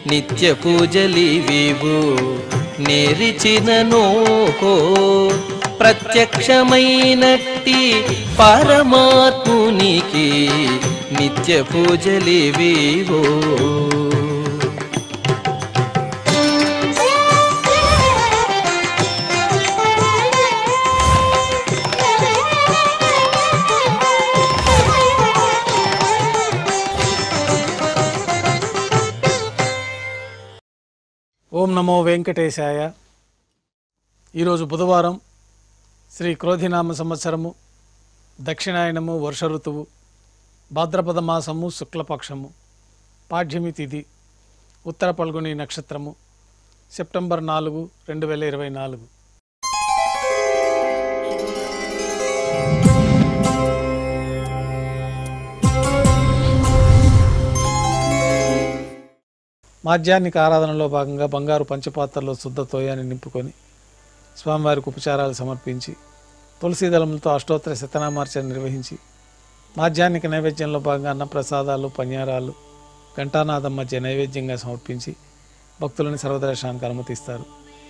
నిత్య పూజలివివు నేరిచిన నోహో ప్రత్యక్షమైనట్టి పరమాత్మునికి నిత్య పూజలివివో ఓం నమో వెంకటేశాయ ఈరోజు బుధవారం శ్రీ క్రోధినామ సంవత్సరము దక్షిణాయనము వర్ష ఋతువు భాద్రపద మాసము శుక్లపక్షము పాఠ్యమి తిథి ఉత్తర పల్గొని నక్షత్రము సెప్టెంబర్ నాలుగు రెండు వేల ఇరవై నాలుగు మాధ్యాహ్నిక ఆరాధనలో భాగంగా బంగారు పంచపాత్రలో శుద్ధ తోయాన్ని నింపుకొని స్వామివారికి ఉపచారాలు సమర్పించి తులసి దళములతో అష్టోత్తర శతనామార్చన నిర్వహించి మాధ్యాహ్నిక నైవేద్యంలో భాగంగా అన్నప్రసాదాలు పన్యారాలు ఘంటానాదం మధ్య నైవేద్యంగా సమర్పించి భక్తులని సర్వదర్శనానికి అనుమతిస్తారు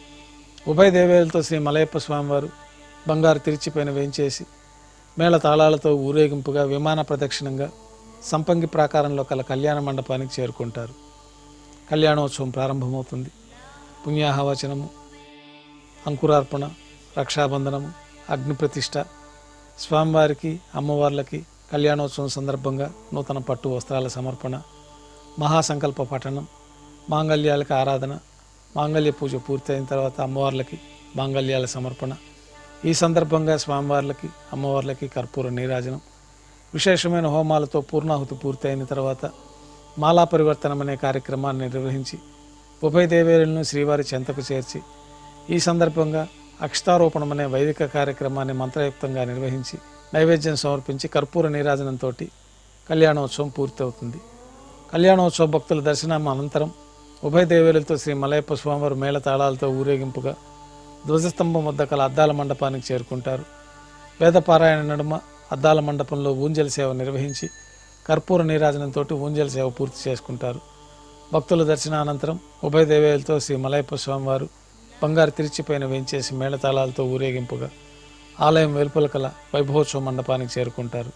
ఉభయ దేవేలతో శ్రీ మలయప్ప స్వామివారు బంగారు తిరిచిపైన వేంచేసి మేళ తాళాలతో ఊరేగింపుగా విమాన ప్రదక్షిణంగా సంపంగి ప్రాకారంలో కల కళ్యాణ మండపానికి చేరుకుంటారు కళ్యాణోత్సవం ప్రారంభమవుతుంది పుణ్యాహవచనము అంకురార్పణ రక్షాబంధనము అగ్నిప్రతిష్ఠ స్వామివారికి అమ్మవార్లకి కళ్యాణోత్సవం సందర్భంగా నూతన పట్టు వస్త్రాల సమర్పణ మహాసంకల్ప పఠనం మాంగళ్యాలకు ఆరాధన మాంగళ్య పూజ పూర్తయిన తర్వాత అమ్మవార్లకి మాంగళ్యాల సమర్పణ ఈ సందర్భంగా స్వామివార్లకి అమ్మవార్లకి కర్పూర నీరాజనం విశేషమైన హోమాలతో పూర్ణాహుతి పూర్తయిన తర్వాత మాలా పరివర్తనం అనే కార్యక్రమాన్ని నిర్వహించి ఉభయ దేవేరులను శ్రీవారి చెంతకు చేర్చి ఈ సందర్భంగా అక్షతారోపణం అనే వైదిక కార్యక్రమాన్ని మంత్రయుక్తంగా నిర్వహించి నైవేద్యం సమర్పించి కర్పూర నీరాజనంతో కళ్యాణోత్సవం పూర్తవుతుంది కళ్యాణోత్సవ భక్తుల దర్శనం అనంతరం ఉభయ దేవేరులతో శ్రీ మలయప్ప స్వామివారు మేళ తాళాలతో ఊరేగింపుగా ధ్వజస్తంభం వద్ద కల అద్దాల మండపానికి చేరుకుంటారు వేదపారాయణ నడుమ అద్దాల మండపంలో ఊంజల్ సేవ నిర్వహించి కర్పూర నీరాజనంతో ఊంజల్ సేవ పూర్తి చేసుకుంటారు భక్తుల దర్శనానంతరం ఉభయ దేవేలతో శ్రీ మలయప్ప స్వామివారు బంగారు తిరిచిపైన వేంచేసి మేళతాళాలతో ఊరేగింపుగా ఆలయం వెలుపల కల వైభవోత్సవ మండపానికి చేరుకుంటారు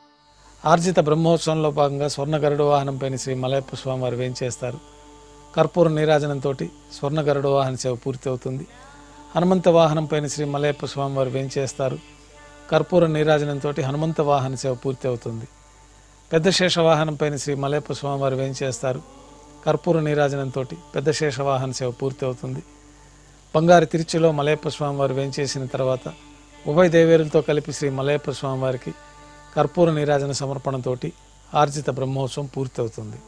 ఆర్జిత బ్రహ్మోత్సవంలో భాగంగా స్వర్ణ గరుడ వాహనంపైన శ్రీ మలయప్ప స్వామివారు వేంచేస్తారు కర్పూర నీరాజనంతో స్వర్ణ గరుడ వాహన సేవ పూర్తి అవుతుంది హనుమంత వాహనంపైన శ్రీ మలయప్ప స్వామివారు వేంచేస్తారు కర్పూర నీరాజనంతో హనుమంత వాహన సేవ పూర్తి అవుతుంది పెద్ద శేష వాహనంపైన శ్రీ మలయప్ప స్వామివారు వేంచేస్తారు కర్పూర నీరాజనంతో పెద్ద శేష వాహన సేవ పూర్తి అవుతుంది బంగారు తిరుచిలో మలయప్ప స్వామివారు వేంచేసిన తర్వాత ఉభయ దేవేరులతో కలిపి శ్రీ మలయప్ప స్వామివారికి కర్పూర నీరాజన సమర్పణతోటి ఆర్జిత బ్రహ్మోత్సవం పూర్తవుతుంది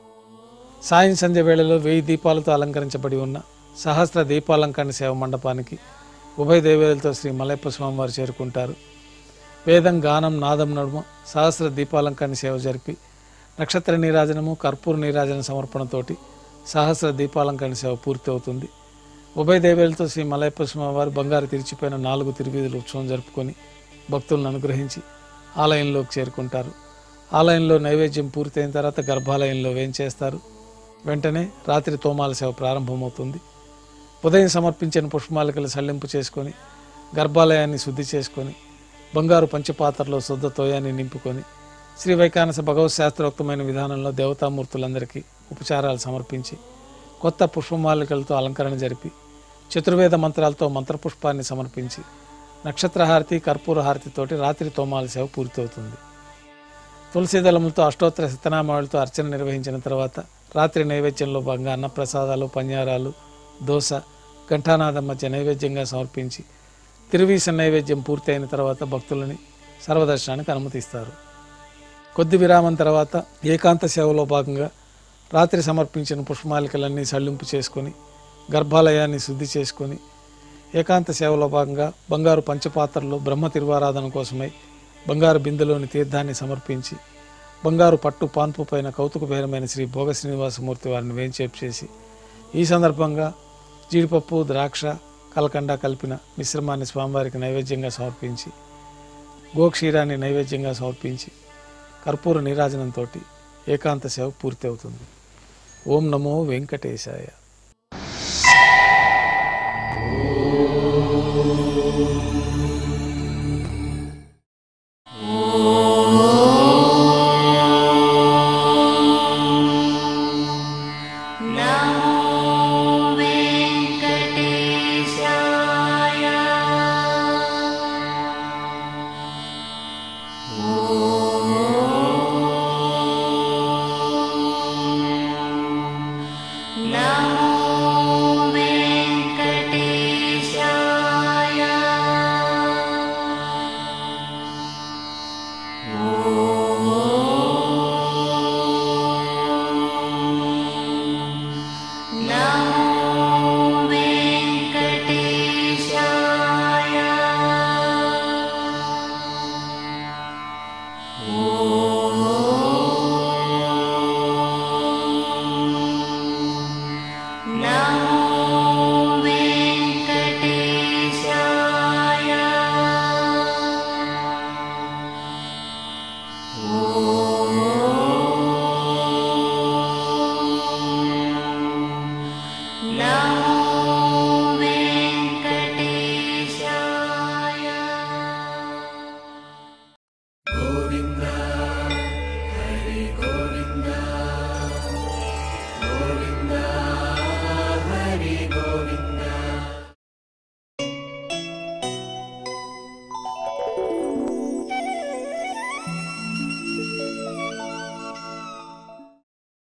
సాయం సంధ్య వేళలో వెయ్యి దీపాలతో అలంకరించబడి ఉన్న సహస్ర దీపాలంకరణ సేవ మండపానికి ఉభయ దేవేరులతో శ్రీ మలయప్ప స్వామివారు చేరుకుంటారు వేదం గానం నాదం నడుమ సహస్ర దీపాలంకరణ సేవ జరిపి నక్షత్ర నీరాజనము కర్పూర నీరాజన సమర్పణతోటి సహస్ర దీపాలంకరణ సేవ పూర్తి అవుతుంది ఉభయ దేవేలతో శ్రీ మలయప్ప స్వామివారు బంగారు తిరిచిపోయిన నాలుగు తిరువీధుల ఉత్సవం జరుపుకొని భక్తులను అనుగ్రహించి ఆలయంలోకి చేరుకుంటారు ఆలయంలో నైవేద్యం పూర్తయిన తర్వాత గర్భాలయంలో వేంచేస్తారు వెంటనే రాత్రి తోమాల సేవ ప్రారంభమవుతుంది ఉదయం సమర్పించిన పుష్పమాలికలు సల్లింపు చేసుకొని గర్భాలయాన్ని శుద్ధి చేసుకొని బంగారు పంచపాత్రలో శుద్ధ తోయాన్ని నింపుకొని శ్రీ వైకానస భగవత్ శాస్త్రోక్తమైన విధానంలో దేవతామూర్తులందరికీ ఉపచారాలు సమర్పించి కొత్త పుష్పమాలికలతో అలంకరణ జరిపి చతుర్వేద మంత్రాలతో మంత్రపుష్పాన్ని సమర్పించి నక్షత్రహారతి కర్పూర హారతితోటి రాత్రి తోమాల సేవ పూర్తవుతుంది తులసి దళములతో అష్టోత్తర శతనామాలతో అర్చన నిర్వహించిన తర్వాత రాత్రి నైవేద్యంలో భాగంగా అన్నప్రసాదాలు పన్యారాలు దోశ ఘంటానాదం మధ్య నైవేద్యంగా సమర్పించి తిరువీస నైవేద్యం పూర్తయిన తర్వాత భక్తులని సర్వదర్శనానికి అనుమతిస్తారు కొద్ది విరామం తర్వాత ఏకాంత సేవలో భాగంగా రాత్రి సమర్పించిన పుష్పమాలికలన్నీ సళ్ళింపు చేసుకొని గర్భాలయాన్ని శుద్ధి చేసుకొని ఏకాంత సేవలో భాగంగా బంగారు పంచపాత్రలో బ్రహ్మ తిరువారాధన కోసమై బంగారు బిందెలోని తీర్థాన్ని సమర్పించి బంగారు పట్టు పాన్పు పైన కౌతుకభేరమైన శ్రీ భోగ శ్రీనివాసమూర్తి వారిని వేంచేపు చేసి ఈ సందర్భంగా జీడిపప్పు ద్రాక్ష కలకండ కలిపిన మిశ్రమాన్ని స్వామివారికి నైవేద్యంగా సమర్పించి గోక్షీరాన్ని నైవేద్యంగా సమర్పించి కర్పూర నీరాజనంతో ఏకాంత సేవ పూర్తి అవుతుంది ఓం నమో వెంకటేశాయ